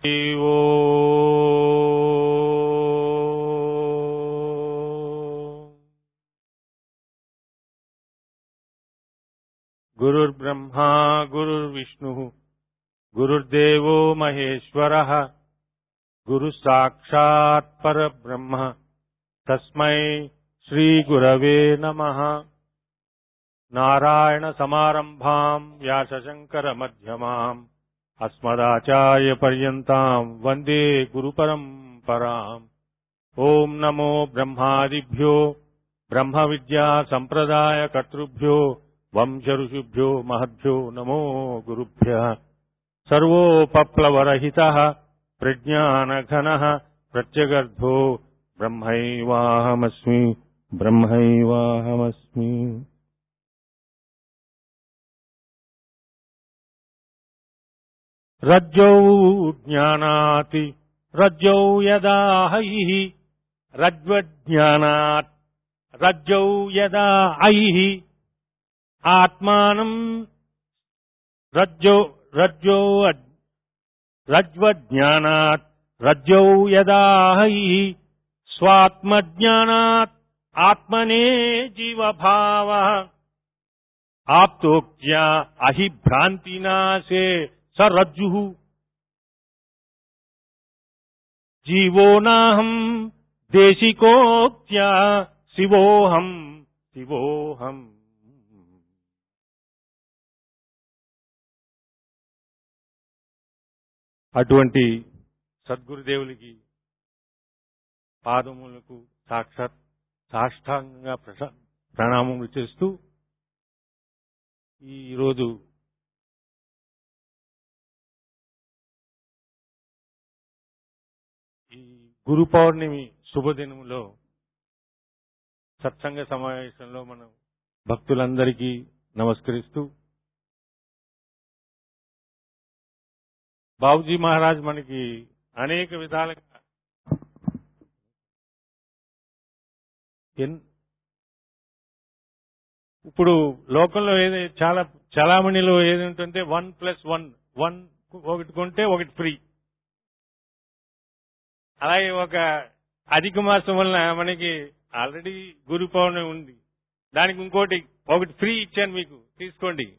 गुरुर्ब्रह्मा गुरुर्विष्णुः गुरुर्देवो महेश्वरः गुरुसाक्षात् परब्रह्म तस्मै श्रीगुरवे नमः नारायणसमारम्भाम् व्यासशङ्करमध्यमाम् अस्मदाचार्यपर्यन्ताम् वन्दे गुरुपरम्पराम् ॐ नमो ब्रह्मादिभ्यो ब्रह्मविद्यासम्प्रदायकर्तृभ्यो वंशऋषिभ्यो महद्भ्यो नमो गुरुभ्यः सर्वोपप्लवरहितः प्रज्ञानघनः प्रत्यगर्धो ब्रह्मैवाहमस्मि ब्रह्मैवाहमस्मि रज्जौ ज्ञानाति रज्जौ यदा हैः रज्वज्ञानात् रज्जौ यदा ऐः आत्मानम् रज्जो रज्जो रज्वज्ञानात् रज्जौ यदा हैः स्वात्मज्ञानात् आत्मने जीवभावः आप्तोक्त्या अहिभ्रान्तिनाशे स रज्जुः जीवो नाहम् देशिकोक्त्या शिवोऽहम् शिवोऽहम् అటువంటి సద్గురుదేవులకి పాదములకు సాక్షాత్ సాష్టాంగంగా ప్రస- ప్రణామములు చేస్తూ ఈరోజు ఈ గురు పౌర్ణమి శుభదినములో సత్సంగ సమావేశంలో మనం భక్తులందరికీ నమస్కరిస్తూ బాబుజీ మహారాజ్ మనకి అనేక విధాలుగా ఎన్- ఇప్పుడు లోకంలో ఏది చాలా చలామణిలో ఏది ఉంటుంటే వన్ ప్లస్ వన్ వన్ ఒకటి కొంటే ఒకటి ఫ్రీ అలాగే ఒక అధిక మాసం వలన మనకి ఆల్రెడీ గురు పౌర్ణమి ఉంది దానికి ఇంకోటి ఒకటి ఫ్రీ ఇచ్చాను మీకు తీసుకోండి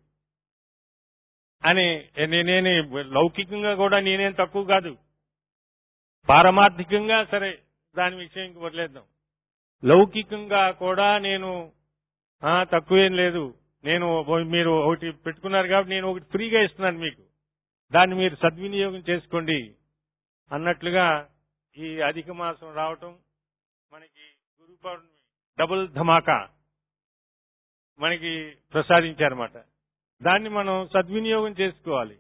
అని నేనే లౌకికంగా కూడా నేనేం తక్కువ కాదు పారమార్థికంగా సరే దాని విషయం వదిలేద్దాం లౌకికంగా కూడా నేను ఆ, తక్కువేం లేదు నేను ఓ- మీరు ఒకటి పెట్టుకున్నారు కాబట్టి నేను ఒకటి ఫ్రీగా ఇస్తున్నాను మీకు దాన్ని మీరు సద్వినియోగం చేసుకోండి అన్నట్లుగా ఈ అధిక మాసం రావటం మనకి గురు పౌర్ణమి డబుల్ ధమాకా మనకి ప్రసాదించారన్నమాట దాన్ని మనం సద్వినియోగం చేసుకోవాలి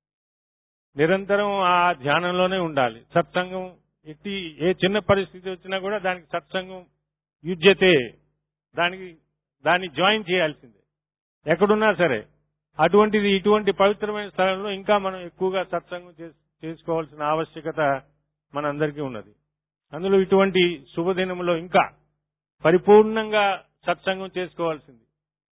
నిరంతరం ఆ ధ్యానంలోనే ఉండాలి సత్సంగం ఎట్టి ఏ చిన్న పరిస్థితి వచ్చినా కూడా దానికి సత్సంగం యుజ్యతే దానికి దాన్ని జాయిన్ చేయాల్సిందే ఎక్కడున్నా సరే అటువంటిది ఇటువంటి పవిత్రమైన స్థలంలో ఇంకా మనం ఎక్కువగా సత్సంగం చేస్- చేసుకోవాల్సిన ఆవశ్యకత మనందరికీ ఉన్నది అందులో ఇటువంటి శుభదినములో ఇంకా పరిపూర్ణంగా సత్సంగం చేసుకోవాల్సింది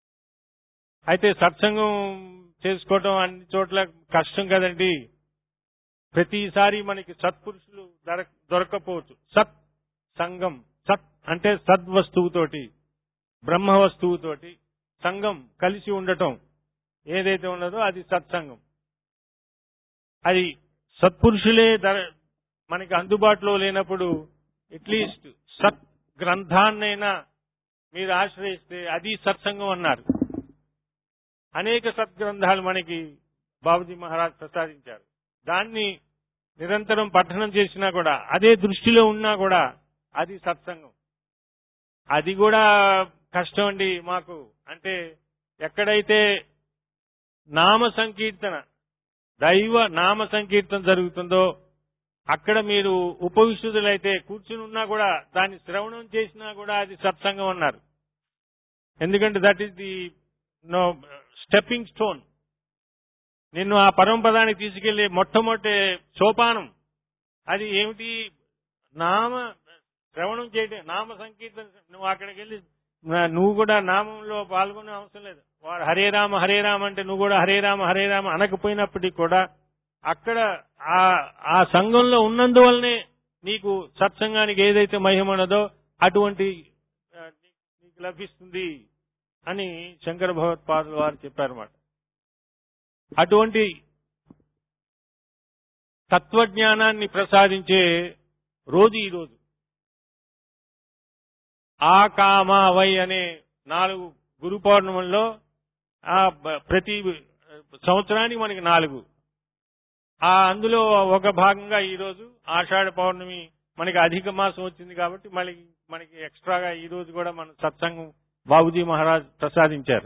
అయితే సత్సంగం చేసుకోవటం అన్ని చోట్ల కష్టం కదండి ప్రతిసారి మనకి సత్పురుషులు దొరక దొరకపోవచ్చు సత్ సంగం సత్ అంటే సద్వస్తువుతోటి బ్రహ్మ వస్తువుతోటి సంఘం కలిసి ఉండటం ఏదైతే ఉన్నదో అది సత్సంగం అది సత్పురుషులే ధర మనకి అందుబాటులో లేనప్పుడు అట్లీస్ట్ సత్ గ్రంథాన్నైనా మీరు ఆశ్రయిస్తే అది సత్సంగం అన్నారు అనేక సద్గ్రంథాలు మనకి బాబుజీ మహారాజ్ ప్రసాదించారు దాన్ని నిరంతరం పఠనం చేసినా కూడా అదే దృష్టిలో ఉన్నా కూడా అది సత్సంగం అది కూడా కష్టం అండి మాకు అంటే ఎక్కడైతే నామ సంకీర్తన దైవ నామ సంకీర్తన జరుగుతుందో అక్కడ మీరు ఉపవిశుద్ధులైతే కూర్చుని ఉన్నా కూడా దాన్ని శ్రవణం చేసినా కూడా అది సత్సంగం అన్నారు ఎందుకంటే that is the no stepping stone నిన్ను ఆ పరమపదానికి తీసుకెళ్లే మొట్టమొదటి సోపానం అది ఏమిటి నామ శ్రవణం చేయడం నామ సంకీర్తన నువ్వు అక్కడికి వెళ్ళి నా- నువ్వు కూడా నామంలో పాల్గొనే అవసరం లేదు వాడు హరే రామ హరే రామ అంటే నువ్వు కూడా హరే రామ హరే రామ అనకపోయినప్పటికీ కూడా అక్కడ ఆ ఆ సంఘంలో ఉన్నందువల్లనే నీకు సత్సంగానికి ఏదైతే మహిమ ఉన్నదో అటువంటి ఆ, నీకు లభిస్తుంది అని శంకర భగవత్పాదులు వారు చెప్పారన్నమాట అటువంటి తత్వజ్ఞానాన్ని ప్రసాదించే రోజు ఈ రోజు ఆ కామ వై అనే నాలుగు గురు పౌర్ణముల్లో ఆ బ- ప్రతి సంవత్సరానికి మనకి నాలుగు ఆ అందులో ఒక భాగంగా ఈ రోజు ఆషాఢ పౌర్ణమి మనకి అధిక మాసం వచ్చింది కాబట్టి మళ్ళీ మనకి ఎక్స్ట్రాగా ఈ రోజు కూడా మన సత్సంగం బాబుజీ మహారాజ్ ప్రసాదించారు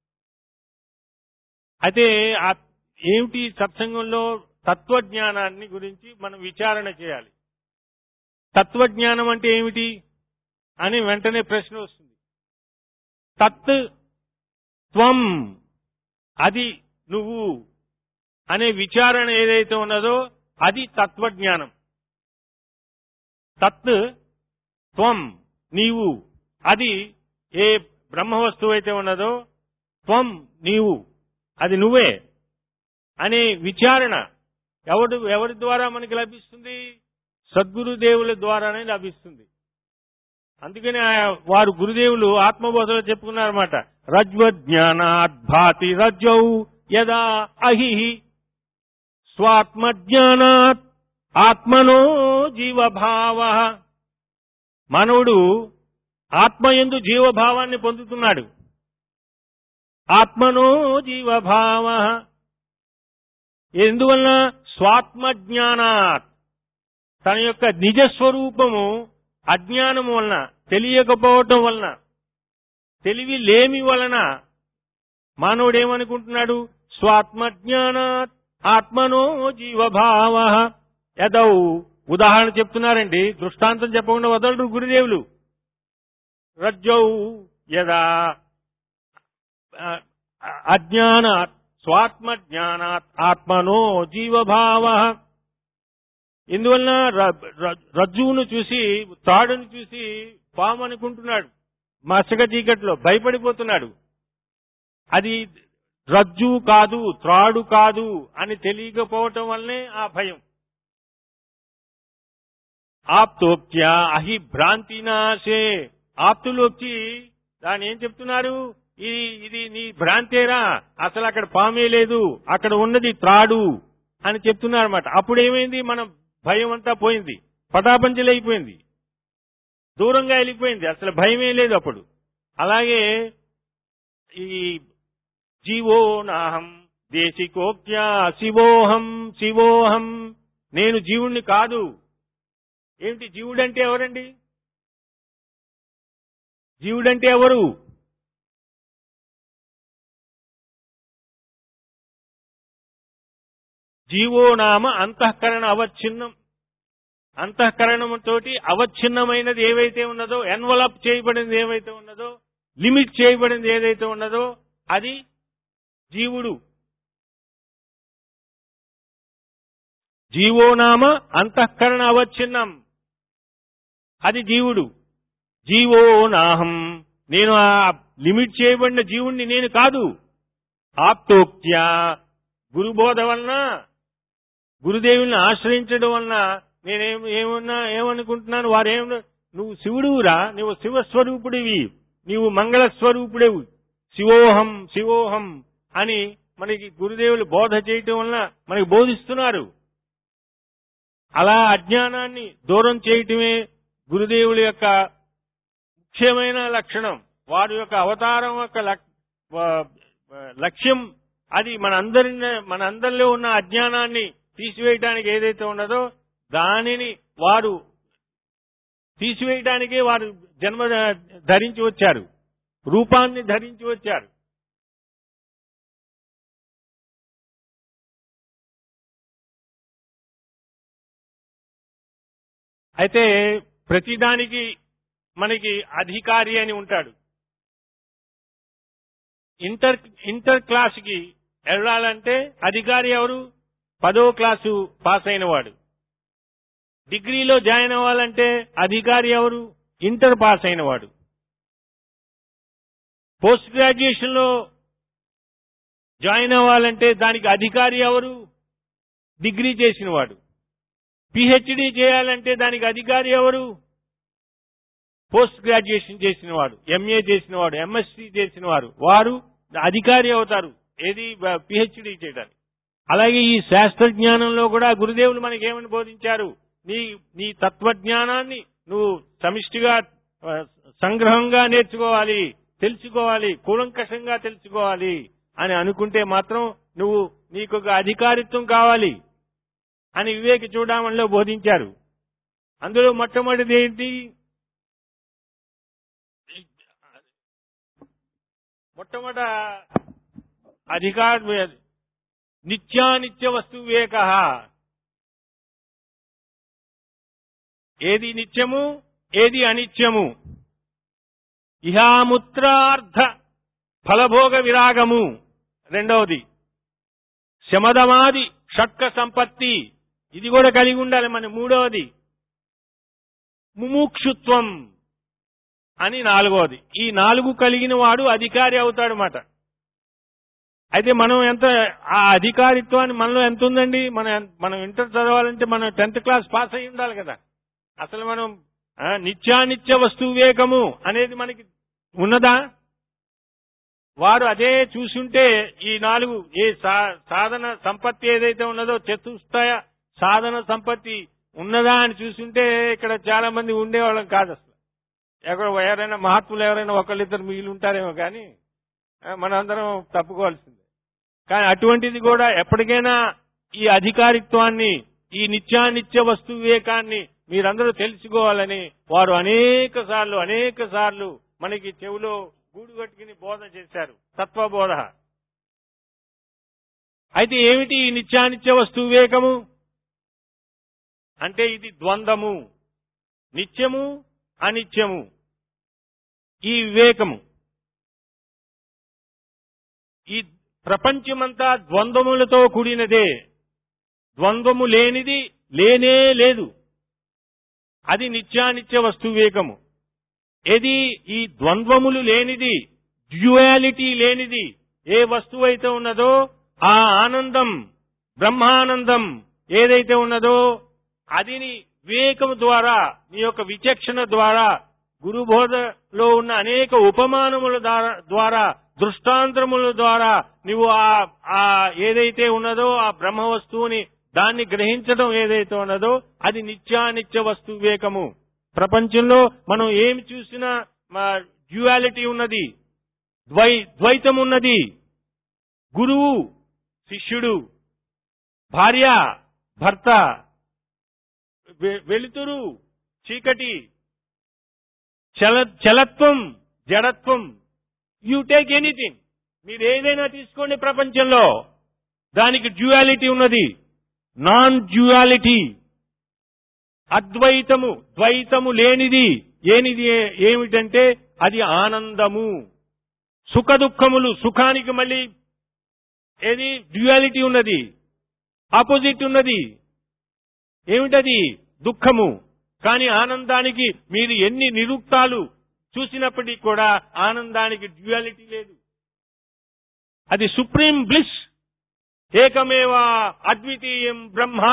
అయితే ఆ ఏమిటి సత్సంగంలో తత్వజ్ఞానాన్ని గురించి మనం విచారణ చేయాలి తత్వజ్ఞానం అంటే ఏమిటి అని వెంటనే ప్రశ్న వస్తుంది తత్ త్వం అది నువ్వు అనే విచారణ ఏదైతే ఉన్నదో అది తత్వజ్ఞానం తత్ త్వం నీవు అది ఏ బ్రహ్మ వస్తువు అయితే ఉన్నదో త్వం నీవు అది నువ్వే అనే విచారణ ఎవడు ఎవరి ద్వారా మనకి లభిస్తుంది సద్గురుదేవుల ద్వారానే లభిస్తుంది అందుకని ఆ- వారు గురుదేవులు ఆత్మబోధలో చెప్పుకున్నారన్నమాట రజ్వజ్ఞానాత్ భాతి రజ్జౌ యదా అహిహి స్వాత్మజ్ఞానాత్ ఆత్మనో జీవభావ మానవుడు ఆత్మయందు జీవభావాన్ని పొందుతున్నాడు ఆత్మనో జీవభావ ఎందువలన స్వాత్మజ్ఞానాత్ తన యొక్క నిజస్వరూపము అజ్ఞానము వలన తెలియకపోవటం వలన తెలివి లేమి వలన మానవుడు ఏమనుకుంటున్నాడు స్వాత్మజ్ఞానాత్ ఆత్మనో జీవభావ యదౌ ఉదాహరణ చెప్తున్నారండి దృష్టాంతం చెప్పకుండా వదలరు గురుదేవులు రజ్జౌ యదా ఆ, అజ్ఞానాత్ స్వాత్మజ్ఞానాత్ ఆత్మనో జీవభావ ఇందువలన ర- ర- రజ్జువును చూసి తాడును చూసి పాము అనుకుంటున్నాడు మసక చీకట్లో భయపడిపోతున్నాడు అది రజ్జు కాదు త్రాడు కాదు అని తెలియకపోవటం వల్లనే ఆ భయం ఆప్తోక్త్య అహి భ్రాంతి నాశే ఆప్తులు వచ్చి దాని ఏం చెప్తున్నారు ఇది ఇది నీ భ్రాంతేరా అసలు అక్కడ పామే లేదు అక్కడ ఉన్నది త్రాడు అని చెప్తున్నారు అనమాట అప్పుడు ఏమైంది మన భయం అంతా పోయింది పటాపంచలైపోయింది దూరంగా వెళ్ళిపోయింది అసలు భయమే లేదు అప్పుడు అలాగే ఈ జీవో నాహం దేశికోక్త్యా శివోహం శివోహం నేను జీవుణ్ణి కాదు ఏమిటి జీవుడంటే ఎవరండి జీవుడంటే ఎవరు జీవో నామ అంతఃకరణ అవచ్ఛిన్నం అంతఃకరణంతోటి అవచ్ఛిన్నమైనది ఏవైతే ఉన్నదో ఎన్వలప్ చేయబడింది ఏవైతే ఉన్నదో లిమిట్ చేయబడింది ఏదైతే ఉన్నదో అది జీవుడు జీవో నామ అంతఃకరణ అవచ్ఛిన్నం అది జీవుడు జీవో నాహం నేను ఆ లిమిట్ చేయబడిన జీవుణ్ణి నేను కాదు ఆప్తోక్త్య గురుబోధ వలన గురుదేవుల్ని ఆశ్రయించడం వలన నేనేం ఏమన్నా ఏమనుకుంటున్నాను వారేం నువ్వు శివుడురా నువ్వు శివస్వరూపుడివి నీవు మంగళ స్వరూపుడేవు శివోహం శివోహం అని మనకి గురుదేవులు బోధ చేయటం వలన మనకి బోధిస్తున్నారు అలా అజ్ఞానాన్ని దూరం చేయటమే గురుదేవుల యొక్క ముఖ్యమైన లక్షణం వారి యొక్క అవతారం యొక్క లక్- వ- లక్ష్యం అది మన అందరి మన అందరిలో ఉన్న అజ్ఞానాన్ని తీసివేయడానికి ఏదైతే ఉన్నదో దానిని వారు తీసివేయడానికే వారు జన్మ ధరించి వచ్చారు రూపాన్ని ధరించి వచ్చారు అయితే ప్రతిదానికి మనకి అధికారి అని ఉంటాడు ఇంటర్ ఇంటర్ క్లాస్ కి వెళ్ళాలంటే అధికారి ఎవరు పదో క్లాసు పాస్ అయిన వాడు డిగ్రీలో జాయిన్ అవ్వాలంటే అధికారి ఎవరు ఇంటర్ పాస్ అయిన వాడు పోస్ట్ గ్రాడ్యుయేషన్ లో జాయిన్ అవ్వాలంటే దానికి అధికారి ఎవరు డిగ్రీ చేసినవాడు పిహెచ్డి చేయాలంటే దానికి అధికారి ఎవరు పోస్ట్ గ్రాడ్యుయేషన్ చేసినవాడు ఎంఏ చేసినవాడు ఎంఎస్సి చేసినవారు వారు అధికారి అవుతారు ఏది పిహెచ్డి చేయడానికి అలాగే ఈ శాస్త్ర జ్ఞానంలో కూడా గురుదేవులు మనకి ఏమని బోధించారు నీ నీ తత్వజ్ఞానాన్ని నువ్వు సమిష్టిగా ఆ, సంగ్రహంగా నేర్చుకోవాలి తెలుసుకోవాలి కూలంకషంగా తెలుసుకోవాలి అని అనుకుంటే మాత్రం నువ్వు నీకు ఒక అధికారిత్వం కావాలి అని వివేక చూడమనిలో బోధించారు అందులో మొట్టమొదటిది ఏంటి మొట్టమొదట అధికార నిత్యానిత్య వస్తు వివేక ఏది నిత్యము ఏది అనిత్యము ఇహాముత్రార్థ ఫలభోగ విరాగము రెండవది శమదమాది షట్క సంపత్తి ఇది కూడా కలిగి ఉండాలి మన మూడవది ముముక్షుత్వం అని నాలుగవది ఈ నాలుగు కలిగిన వాడు అధికారి అవుతాడు మాట అయితే మనం ఎంత ఆ అధికారిత్వాన్ని మనలో ఎంత ఉందండి మన మనం ఇంటర్ చదవాలంటే మనం టెన్త్ క్లాస్ పాస్ అయి ఉండాలి కదా అసలు మనం ఆ, నిత్యానిత్య వస్తు వివేకము అనేది మనకి ఉన్నదా వారు అదే చూసుంటే ఈ నాలుగు ఏ సా- సాధన సంపత్తి ఏదైతే ఉన్నదో చతుస్తాయ సాధన సంపత్తి ఉన్నదా అని చూసుంటే ఇక్కడ చాలా మంది ఉండేవాళ్ళం కాదు అసలు ఎక్కడ ఎవరైనా మహాత్ములు ఎవరైనా ఒకళ్ళిద్దరు మిగిలి ఉంటారేమో కానీ ఆ, మనందరం తప్పుకోవాల్సిందే కానీ అటువంటిది కూడా ఎప్పటికైనా ఈ అధికారిత్వాన్ని ఈ నిత్యానిత్య వస్తు వివేకాన్ని మీరందరూ తెలుసుకోవాలని వారు అనేక సార్లు అనేక సార్లు మనకి చెవిలో గూడు కట్టుకుని బోధ చేశారు తత్వబోధ అయితే ఏమిటి ఈ నిత్యానిత్య వస్తు వివేకము అంటే ఇది ద్వంద్వము నిత్యము అనిత్యము ఈ వివేకము ఈ ప్రపంచమంతా ద్వంద్వములతో కూడినదే ద్వంద్వము లేనిది లేనే లేదు అది నిత్యానిత్య వస్తు వివేకము ఏది ఈ ద్వంద్వములు లేనిది డ్యుయాలిటీ లేనిది ఏ వస్తువు అయితే ఉన్నదో ఆ ఆనందం బ్రహ్మానందం ఏదైతే ఉన్నదో అదిని వివేకము ద్వారా నీ యొక్క విచక్షణ ద్వారా గురుబోధలో ఉన్న అనేక ఉపమానముల ద్వారా- ద్వారా దృష్టాంతముల ద్వారా నువ్వు ఆ ఆ ఏదైతే ఉన్నదో ఆ బ్రహ్మ వస్తువుని దాన్ని గ్రహించడం ఏదైతే ఉన్నదో అది నిత్యానిత్య వస్తు వివేకము ప్రపంచంలో మనం ఏమి చూసినా డ్యువాలిటీ ఉన్నది ద్వై ద్వైతం ఉన్నది గురువు శిష్యుడు భార్య భర్త వె- వెలుతురు చీకటి చల చలత్వం జడత్వం యూ టేక్ ఎనీథింగ్ మీరు ఏదైనా తీసుకోండి ప్రపంచంలో దానికి డ్యువాలిటీ ఉన్నది నాన్ డ్యువాలిటీ అద్వైతము ద్వైతము లేనిది ఏనిది ఏ- ఏమిటంటే అది ఆనందము సుఖ దుఃఖములు సుఖానికి మళ్ళీ ఏది డ్యువాలిటీ ఉన్నది ఆపోజిట్ ఉన్నది ఏమిటది దుఃఖము కానీ ఆనందానికి మీరు ఎన్ని నిరుక్తాలు చూసినప్పటికీ కూడా ఆనందానికి డ్యువాలిటీ లేదు అది సుప్రీం బ్లిస్ ఏకమేవా అద్వితీయం బ్రహ్మ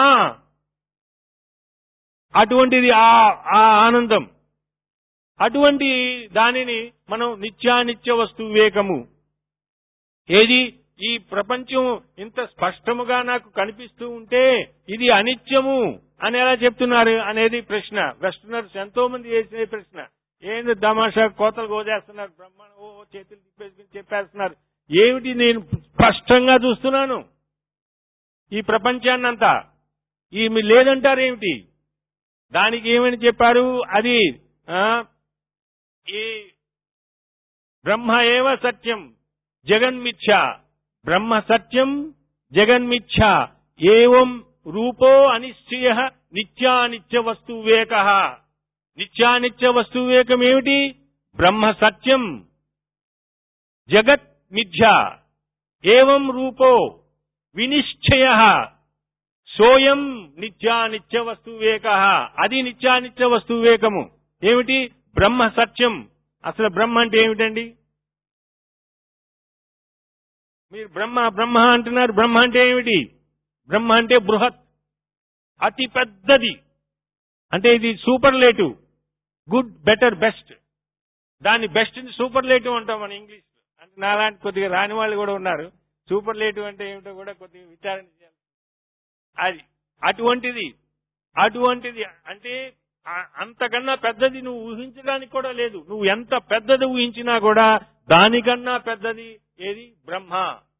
అటువంటిది ఆ ఆ ఆనందం అటువంటి దానిని మనం నిత్యానిత్య వస్తు వివేకము ఏది ఈ ప్రపంచం ఇంత స్పష్టముగా నాకు కనిపిస్తూ ఉంటే ఇది అనిత్యము అని ఎలా చెప్తున్నారు అనేది ప్రశ్న వెస్టర్నర్స్ ఎంతో మంది వేసిన ప్రశ్న ఏంది తమాషా కోతలు గోదేస్తున్నారు బ్రహ్మాండ ఓ ఓ చేతులు తిప్పేసుకుని చెప్పేస్తున్నారు ఏమిటి నేను స్పష్టంగా చూస్తున్నాను ఈ ప్రపంచాన్నంతా ఈమె లేదంటారేమిటి దానికి ఏమని చెప్పారు అది ఆ, ఈ బ్రహ్మ ఏవ సత్యం జగన్మిథ్య బ్రహ్మ సత్యం జగన్మిథ్య ఏవం రూపో అనిశ్చయ నిత్యానిత్య వస్తు వివేక నిత్యానిత్య వస్తు వివేకం ఏమిటి బ్రహ్మ సత్యం జగత్ మిథ్య ఏవం రూపో వినిశ్చయ సోయం నిత్యానిత్య వస్తు వివేక అది నిత్యానిత్య వస్తు వివేకము ఏమిటి బ్రహ్మ సత్యం అసలు బ్రహ్మ అంటే ఏమిటండి మీరు బ్రహ్మ బ్రహ్మ అంటున్నారు బ్రహ్మ అంటే ఏమిటి బ్రహ్మ అంటే బృహత్ అతి పెద్దది అంటే ఇది సూపర్లేటివ్ గుడ్ బెటర్ బెస్ట్ దాన్ని బెస్ట్ సూపర్లేటివ్ అంటాం మన ఇంగ్లీష్ అంటే నాలాంటి కొద్దిగా రాని వాళ్ళు కూడా ఉన్నారు సూపర్లేటివ్ అంటే ఏమిటో కూడా కొద్దిగా విచారణ చేయాలి అది అటువంటిది అటువంటిది అంటే ఆ- అంతకన్నా పెద్దది నువ్వు ఊహించడానికి కూడా లేదు నువ్వు ఎంత పెద్దది ఊహించినా కూడా దానికన్నా పెద్దది ఏది బ్రహ్మ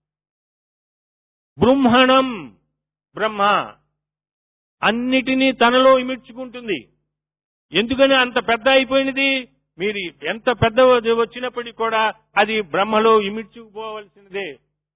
బ్రహ్మణం బ్రహ్మ అన్నిటినీ తనలో ఇమిడ్చుకుంటుంది ఎందుకని అంత పెద్ద అయిపోయినది మీరు ఎంత పెద్ద వచ్చినప్పటికీ కూడా అది బ్రహ్మలో ఇమిడ్చుకుపోవలసినదే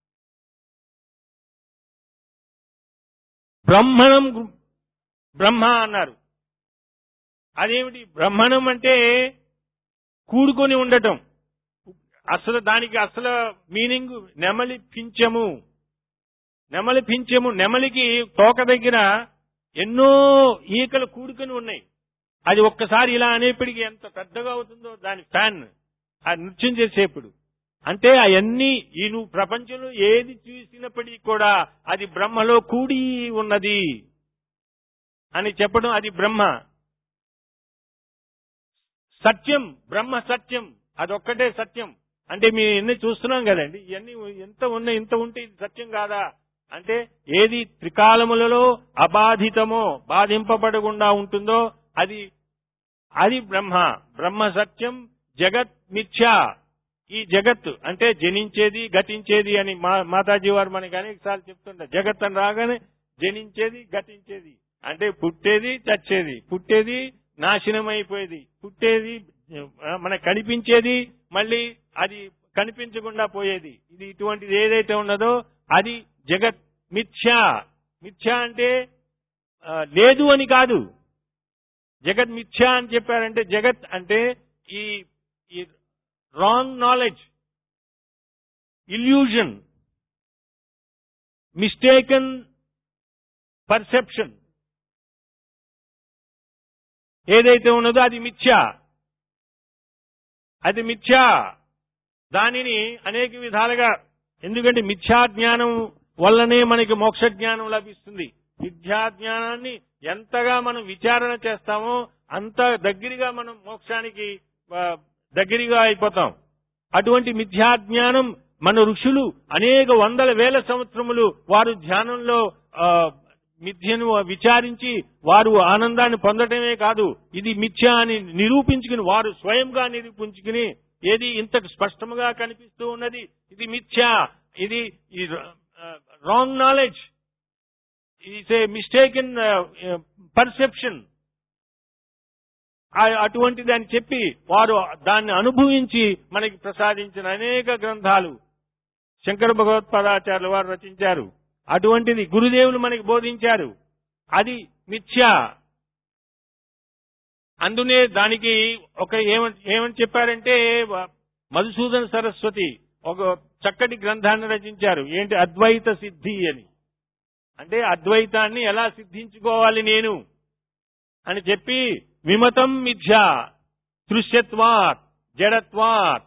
బ్రహ్మణం బ్రహ్మ అన్నారు అదేమిటి బ్రహ్మణం అంటే కూడుకొని ఉండటం అసలు దానికి అసలు మీనింగ్ నెమలి పించము నెమలి పించము నెమలికి తోక దగ్గర ఎన్నో ఈకలు కూడుకొని ఉన్నాయి అది ఒక్కసారి ఇలా అనేప్పటికీ ఎంత పెద్దగా అవుతుందో దాని ఫ్యాన్ ఆ నృత్యం చేసేప్పుడు అంటే అవన్నీ ఈ నువ్వు ప్రపంచంలో ఏది చూసినప్పటికీ కూడా అది బ్రహ్మలో కూడి ఉన్నది అని చెప్పడం అది బ్రహ్మ సత్యం బ్రహ్మ సత్యం అదొక్కటే సత్యం అంటే మేము ఎన్ని చూస్తున్నాం కదండి ఇవన్నీ ఎంత ఉన్నాయి ఇంత ఉంటే ఇది సత్యం కాదా అంటే ఏది త్రికాలములలో అబాధితమో బాధింపబడకుండా ఉంటుందో అది అది బ్రహ్మ బ్రహ్మ సత్యం జగత్ మిథ్య ఈ జగత్ అంటే జనించేది గతించేది అని మా మాతాజీ వారు మనకి అనేక సార్లు చెప్తుంటారు జగత్ అని రాగానే జనించేది గతించేది అంటే పుట్టేది చచ్చేది పుట్టేది నాశనం అయిపోయేది పుట్టేది ఆ, మనకు కనిపించేది మళ్ళీ అది కనిపించకుండా పోయేది ఇది ఇటువంటిది ఏదైతే ఉన్నదో అది జగత్ మిథ్య మిథ్య అంటే ఆ, లేదు అని కాదు జగత్ మిథ్య అని చెప్పారంటే జగత్ అంటే ఈ ఈ wrong knowledge illusion mistaken perception ఏదైతే ఉన్నదో అది మిథ్య అది మిథ్య దానిని అనేక విధాలుగా ఎందుకంటే మిథ్యా జ్ఞానం వల్లనే మనకి మోక్ష జ్ఞానం లభిస్తుంది మిథ్యా జ్ఞానాన్ని ఎంతగా మనం విచారణ చేస్తామో అంత దగ్గరగా మనం మోక్షానికి ఆ, దగ్గరగా అయిపోతాం అటువంటి మిథ్యా జ్ఞానం మన ఋషులు అనేక వందల వేల సంవత్సరములు వారు ధ్యానంలో ఆ, మిథ్యను విచారించి వారు ఆనందాన్ని పొందటమే కాదు ఇది మిథ్య అని నిరూపించుకుని వారు స్వయంగా నిరూపించుకుని ఏది ఇంత స్పష్టంగా కనిపిస్తూ ఉన్నది ఇది మిథ్య ఇది wrong knowledge it's a mistake in perception అటువంటిది అని చెప్పి వారు దాన్ని అనుభవించి మనకి ప్రసాదించిన అనేక గ్రంథాలు శంకర భగవత్పాదాచార్యుల వారు రచించారు అటువంటిది గురుదేవులు మనకి బోధించారు అది మిథ్య అందునే దానికి ఒక ఏమని ఏమని చెప్పారంటే వ- మధుసూదన సరస్వతి ఒక చక్కటి గ్రంథాన్ని రచించారు ఏంటి అద్వైత సిద్ధి అని అంటే అద్వైతాన్ని ఎలా సిద్ధించుకోవాలి నేను అని చెప్పి విమతం మిథ్య దృశ్యత్వాత్ జడత్వాత్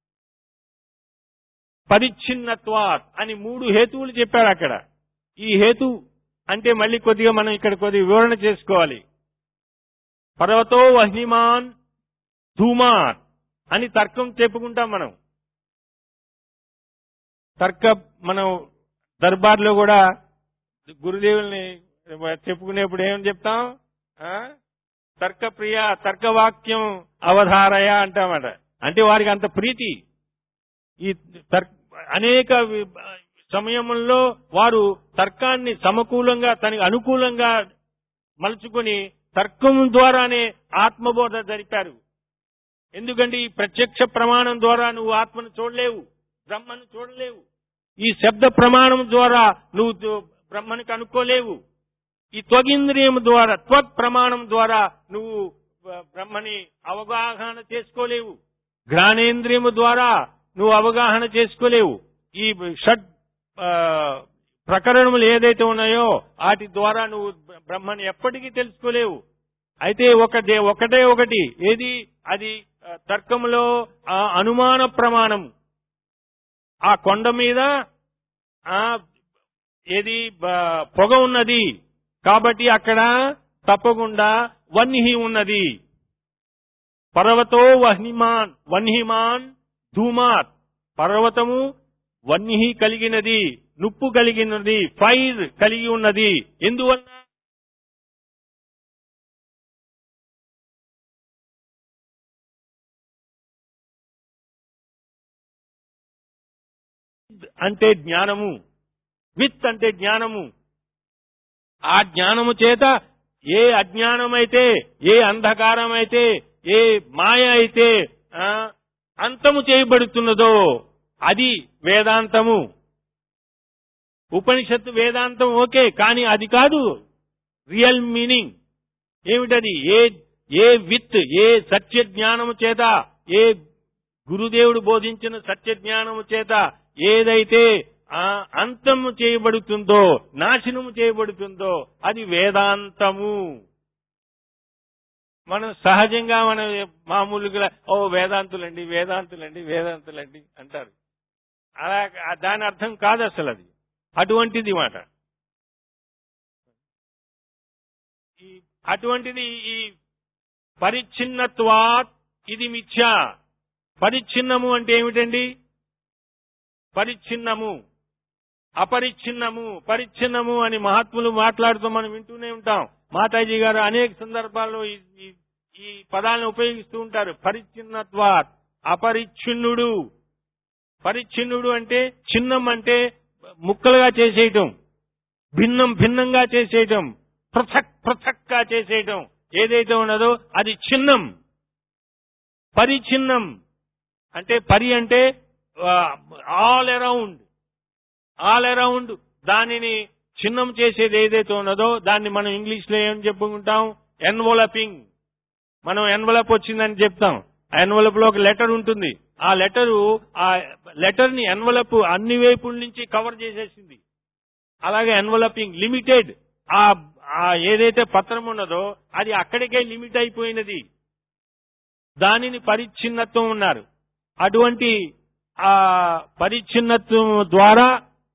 పరిచ్ఛిన్నత్వాత్ అని మూడు హేతువులు చెప్పారు అక్కడ ఈ హేతు అంటే మళ్ళీ కొద్దిగా మనం ఇక్కడ కొద్దిగా వివరణ చేసుకోవాలి పర్వతో వహ్నిమాన్ ధూమాన్ అని తర్కం చెప్పుకుంటాం మనం తర్క మనం దర్బార్లో కూడా గురుదేవుల్ని చెప్పుకునేప్పుడు ఏమని చెప్తాం ఆ? తర్క ప్రియ తర్కవాక్యం అవధారయ అంటామట అంటే వారికి అంత ప్రీతి ఈ తర్ అనేక వి- సమయంలో వారు తర్కాన్ని సమకూలంగా తనకి అనుకూలంగా మలుచుకొని తర్కం ద్వారానే ఆత్మబోధ జరిపారు ఎందుకంటే ఈ ప్రత్యక్ష ప్రమాణం ద్వారా నువ్వు ఆత్మను చూడలేవు బ్రహ్మను చూడలేవు ఈ శబ్ద ప్రమాణం ద్వారా నువ్వు దు- బ్రహ్మని కనుక్కోలేవు ఈ త్వగింద్రియం ద్వారా త్వక్ ప్రమాణం ద్వారా నువ్వు బ- బ్రహ్మని అవగాహన చేసుకోలేవు ఘ్రాణేంద్రియము ద్వారా నువ్వు అవగాహన చేసుకోలేవు ఈ షడ్ ఆ, ప్రకరణములు ఏదైతే ఉన్నాయో వాటి ద్వారా నువ్వు బ్ర- బ్రహ్మని ఎప్పటికీ తెలుసుకోలేవు అయితే ఒకటే ఒకటే ఒకటి ఏది అది ఆ, తర్కములో ఆ అనుమాన ప్రమాణం ఆ కొండ మీద ఆ ఏది బ- పొగ ఉన్నది కాబట్టి అక్కడ తప్పకుండా వన్హి ఉన్నది పర్వతో వహ్నిమాన్ వన్హిమాన్ ధూమాత్ పర్వతము వన్హి కలిగినది నుప్పు కలిగినది ఫైర్ కలిగి ఉన్నది ఎందువల్ల అంటే జ్ఞానము విత్ అంటే జ్ఞానము ఆ జ్ఞానము చేత ఏ అజ్ఞానమైతే ఏ అంధకారమైతే ఏ మాయ అయితే ఆ, అంతము చేయబడుతున్నదో అది వేదాంతము ఉపనిషత్తు వేదాంతం ఓకే కానీ అది కాదు రియల్ మీనింగ్ ఏమిటది ఏ ఏ విత్ ఏ సత్య జ్ఞానము చేత ఏ గురుదేవుడు బోధించిన సత్య జ్ఞానము చేత ఏదైతే ఆ అంతము చేయబడుతుందో నాశనము చేయబడుతుందో అది వేదాంతము మనం సహజంగా మనం మామూలుగా ఓ వేదాంతులండి వేదాంతులండి వేదాంతులండి అంటారు అలా దాని అర్థం కాదు అసలు అది అటువంటిది మాట ఈ అటువంటిది ఈ పరిచ్ఛిన్నత్వాత్ ఇది మిథ్య పరిచ్ఛిన్నము అంటే ఏమిటండి పరిచ్ఛిన్నము అపరిచ్ఛిన్నము పరిచ్ఛిన్నము అని మహాత్ములు మాట్లాడుతూ మనం వింటూనే ఉంటాం మాతాజీ గారు అనేక సందర్భాల్లో ఈ- ఈ- ఈ పదాలను ఉపయోగిస్తూ ఉంటారు పరిచ్ఛిన్నత్వాత్ అపరిచ్ఛిన్నుడు పరిచ్ఛిన్నుడు అంటే చిన్నం అంటే ముక్కలుగా చేసేయటం భిన్నం భిన్నంగా చేసేయటం పృథక్ పృథక్గా చేసేయటం ఏదైతే ఉన్నదో అది చిన్నం పరిచిన్నం అంటే పరి అంటే ఆల్ అరౌండ్ ఆల్ అరౌండ్ దానిని చిన్నం చేసేది ఏదైతే ఉన్నదో దాన్ని మనం ఇంగ్లీష్ లో ఏం చెప్పుకుంటాం ఎన్వలపింగ్ మనం ఎన్వలప్ వచ్చిందని చెప్తాం ఆ ఎన్వలప్ లో ఒక లెటర్ ఉంటుంది ఆ లెటరు ఆ లెటర్ ని ఎన్వలప్ అన్ని వైపుల నుంచి కవర్ చేసేసింది అలాగే ఎన్వలపింగ్ లిమిటెడ్ ఆ ఆ ఏదైతే పత్రం ఉన్నదో అది అక్కడికే లిమిట్ అయిపోయినది దానిని పరిచ్ఛిన్నత్వం ఉన్నారు అటువంటి ఆ పరిచ్ఛిన్నత్వం ద్వారా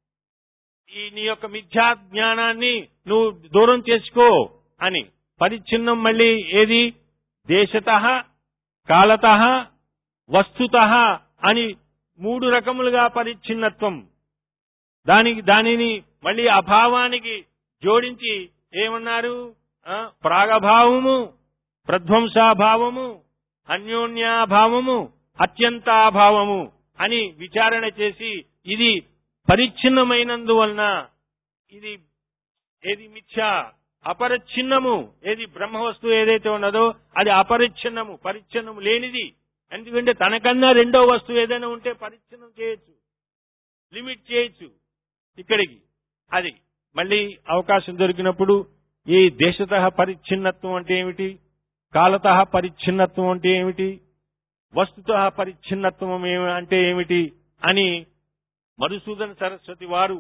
ఈ నీ యొక్క మిథ్యా జ్ఞానాన్ని నువ్వు దూరం చేసుకో అని పరిచ్ఛిన్నం మళ్ళీ ఏది దేశత కాలత వస్తుత అని మూడు రకములుగా పరిచ్ఛిన్నత్వం దానికి దానిని మళ్ళీ అభావానికి జోడించి ఏమన్నారు ఆ, ప్రాగభావము ప్రధ్వంసాభావము అన్యోన్యాభావము అత్యంతాభావము అని విచారణ చేసి ఇది పరిచ్ఛిన్నమైనందువలన ఇది ఏది మిథ్య అపరిచ్ఛిన్నము ఏది బ్రహ్మ వస్తువు ఏదైతే ఉన్నదో అది అపరిచ్ఛిన్నము పరిచ్ఛిన్నము లేనిది ఎందుకంటే తనకన్నా రెండో వస్తువు ఏదైనా ఉంటే పరిచ్ఛిన్నం చేయొచ్చు లిమిట్ చేయొచ్చు ఇక్కడికి అది మళ్ళీ అవకాశం దొరికినప్పుడు ఈ దేశత పరిచ్ఛిన్నత్వం అంటే ఏమిటి కాలత పరిచ్ఛిన్నత్వం అంటే ఏమిటి వస్తుత పరిచ్ఛిన్నత్వం ఏమి- అంటే ఏమిటి అని మధుసూదన సరస్వతి వారు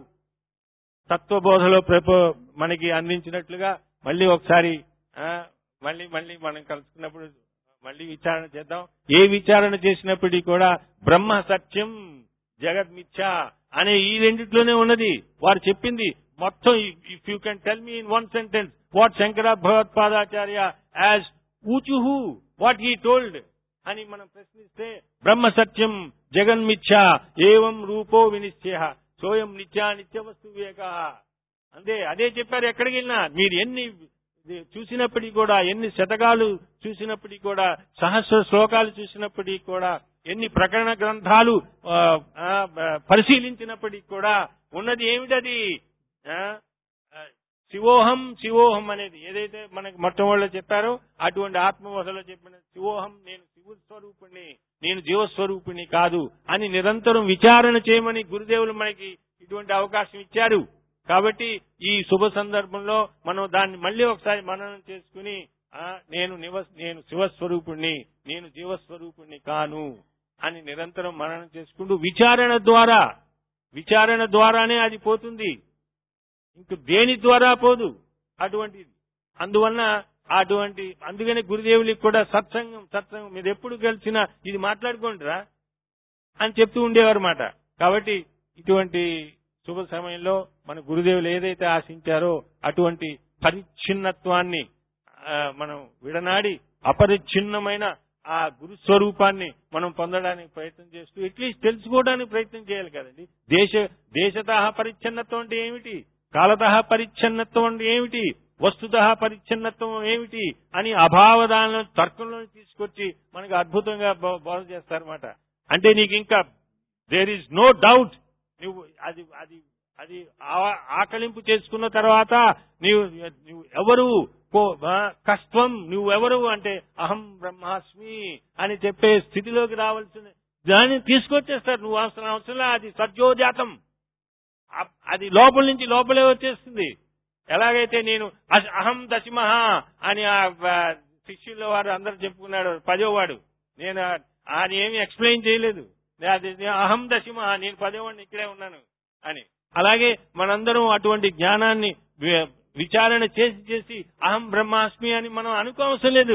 తత్వబోధలో ప్రపో మనకి అందించినట్లుగా మళ్ళీ ఒకసారి ఆ, మళ్ళీ మళ్ళీ మనం కలుసుకున్నప్పుడు మళ్ళీ విచారణ చేద్దాం ఏ విచారణ చేసినప్పటికీ కూడా బ్రహ్మ సత్యం జగద్మిథ్య అనే ఈ రెండిట్లోనే ఉన్నది వారు చెప్పింది మొత్తం if you can tell me in one sentence what Shankara Bhagavatpadacharya as ఊచుహు వాట్ హీ టోల్డ్ అని మనం ప్రశ్నిస్తే బ్రహ్మ సత్యం జగన్మిథ్య ఏవం రూపో వినిశ్చయ సోయం నిత్యా నిత్య వస్తు వివేక అంతే అదే చెప్పారు ఎక్కడికి వెళ్ళినా మీరు ఎన్ని ఇది చూసినప్పటికీ కూడా ఎన్ని శతకాలు చూసినప్పటికీ కూడా సహస్ర శ్లోకాలు చూసినప్పటికీ కూడా ఎన్ని ప్రకరణ గ్రంథాలు ఆ, ఆ, పరిశీలించినప్పటికీ కూడా ఉన్నది ఏమిటది ఆ, ఆ, శివోహం శివోహం అనేది ఏదైతే మనకి మొట్టమొదటిలో చెప్పారో అటువంటి ఆత్మవసలో చెప్పిన శివోహం నేను శివ స్వరూపుణ్ణి నేను జీవస్వరూపిణి కాదు అని నిరంతరం విచారణ చేయమని గురుదేవులు మనకి ఇటువంటి అవకాశం ఇచ్చారు కాబట్టి ఈ శుభ సందర్భంలో మనం దాన్ని మళ్ళీ ఒకసారి మననం చేసుకుని ఆ, నేను నివ నేను శివస్వరూపుణ్ణి నేను జీవస్వరూపుణ్ణి కాను అని నిరంతరం మననం చేసుకుంటూ విచారణ ద్వారా విచారణ ద్వారానే అది పోతుంది ఇంక దేని ద్వారా పోదు అటువంటిది అందువలన అటువంటి అందుకనే గురుదేవులకి కూడా సత్సంగం సత్సంగం మీరు ఎప్పుడు కలిసినా ఇది మాట్లాడుకోండిరా అని చెప్తూ ఉండేవారు మాట కాబట్టి ఇటువంటి శుభ సమయంలో మన గురుదేవులు ఏదైతే ఆశించారో అటువంటి పరిచ్ఛిన్నత్వాన్ని ఆ, మనం విడనాడి అపరిచ్ఛిన్నమైన ఆ గురు స్వరూపాన్ని మనం పొందడానికి ప్రయత్నం చేస్తూ అట్లీస్ట్ తెలుసుకోవడానికి ప్రయత్నం చేయాలి కదండి దేశ దేశత పరిచ్ఛిన్నత్వం అంటే ఏమిటి కాలత పరిచ్ఛిన్నత్వం అంటే ఏమిటి వస్తుత పరిచ్ఛిన్నత్వం ఏమిటి అని అభావదానం తర్కంలో తీసుకొచ్చి మనకు అద్భుతంగా బో- బోధ చేస్తారన్నమాట అంటే నీకు ఇంకా దేర్ ఈజ్ నో డౌట్ నువ్వు అది అది అది ఆ- ఆకలింపు చేసుకున్న తర్వాత నీవు నువ్వు ఎవరు కో- ఆ, కష్టం నువ్వెవరు అంటే అహం బ్రహ్మాస్మి అని చెప్పే స్థితిలోకి రావాల్సిన దాన్ని తీసుకొచ్చేస్తారు నువ్వు అవసరం అవసరం అది సత్యోజాతం అ- అది లోపల నుంచి లోపలే వచ్చేస్తుంది ఎలాగైతే నేను అహ- అహం దశమహ అని ఆ ఆ, శిష్యుల వారు అందరూ చెప్పుకున్నాడు పదోవాడు నేను ఆ- ఆయన ఏమి ఎక్స్ప్లెయిన్ చేయలేదు నే- అది నే- అహం దశమహ నేను పదోవాడిని ఇక్కడే ఉన్నాను అని అలాగే మనందరం అటువంటి జ్ఞానాన్ని వి- విచారణ చేసి చేసి అహం బ్రహ్మాస్మి అని మనం అనుకోవసరం లేదు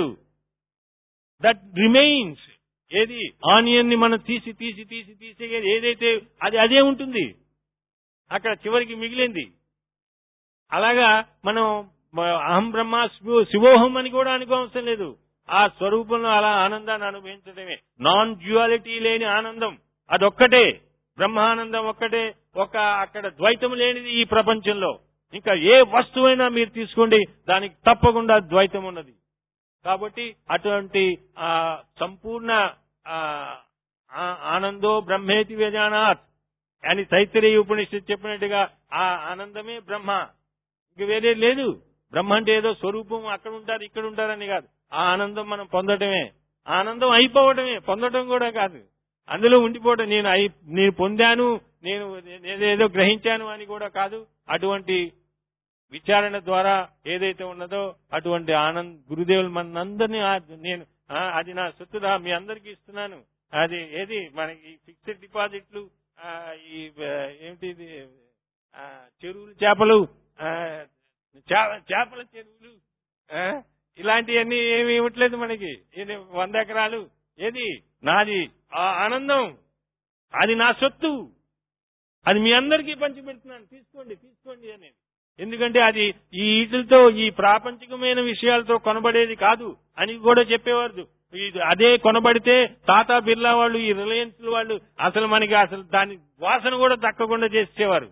దట్ రిమైన్స్ ఏది ఆనియన్ ని మనం తీసి తీసి తీసి తీసి ఏదైతే అది అదే ఉంటుంది అక్కడ చివరికి మిగిలింది అలాగా మనం మ- అహం బ్రహ్మ శివో- శివోహం అని కూడా అనుకోవసరం లేదు ఆ స్వరూపంలో అలా ఆనందాన్ని అనుభవించడమే నాన్ డ్యువాలిటీ లేని ఆనందం అదొక్కటే బ్రహ్మానందం ఒక్కటే ఒక అక్కడ ద్వైతం లేనిది ఈ ప్రపంచంలో ఇంకా ఏ వస్తువైనా మీరు తీసుకోండి దానికి తప్పకుండా ద్వైతం ఉన్నది కాబట్టి అటువంటి ఆ సంపూర్ణ ఆ, ఆ- ఆనందో బ్రహ్మేతి వేదానాథ్ అని తైత్తరీయ ఉపనిషత్తు చెప్పినట్టుగా ఆ ఆనందమే బ్రహ్మ ఇంక వేరే లేదు బ్రహ్మ అంటే ఏదో స్వరూపం అక్కడ ఉంటారు ఇక్కడ ఉంటారని కాదు ఆ ఆనందం మనం పొందటమే ఆనందం అయిపోవటమే పొందటం కూడా కాదు అందులో ఉండిపోవడం నేను అయి నేను పొందాను నేను ఏదేదో గ్రహించాను అని కూడా కాదు అటువంటి విచారణ ద్వారా ఏదైతే ఉన్నదో అటువంటి ఆనంద్ గురుదేవులు మనందరినీ ఆ- నేను ఆ, అది నా సొత్తుదా మీ అందరికీ ఇస్తున్నాను అది ఏది మనకి ఫిక్స్డ్ డిపాజిట్లు ఆ, ఈ ఆ, ఏమిటి ఇది ఆ, చెరువులు చేపలు ఆ, చే- చేపల చెరువులు ఆ, ఇలాంటివన్నీ ఏమి ఇవ్వట్లేదు మనకి ఇది వంద ఎకరాలు ఏది నాది ఆ ఆనందం అది నా సొత్తు అది మీ అందరికీ పంచిపెడుతున్నాను తీసుకోండి తీసుకోండి అని ఎందుకంటే అది ఈ వీటితో ఈ ప్రాపంచికమైన విషయాలతో కొనబడేది కాదు అని కూడా చెప్పేవారు ఇది అదే కొనబడితే టాటా బిర్లా వాళ్ళు ఈ రిలయన్స్ వాళ్ళు అసలు మనకి అసలు దాని వాసన కూడా దక్కకుండా చేసేవారు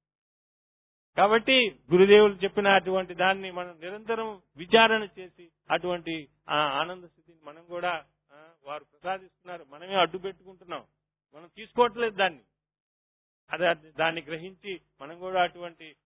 కాబట్టి గురుదేవులు చెప్పిన అటువంటి దాన్ని మనం నిరంతరం విచారణ చేసి అటువంటి ఆ ఆనంద స్థితిని మనం కూడా ఆ, వారు ప్రసాదిస్తున్నారు మనమే అడ్డు పెట్టుకుంటున్నాం మనం తీసుకోవట్లేదు దాన్ని అదే దాన్ని గ్రహించి మనం కూడా అటువంటి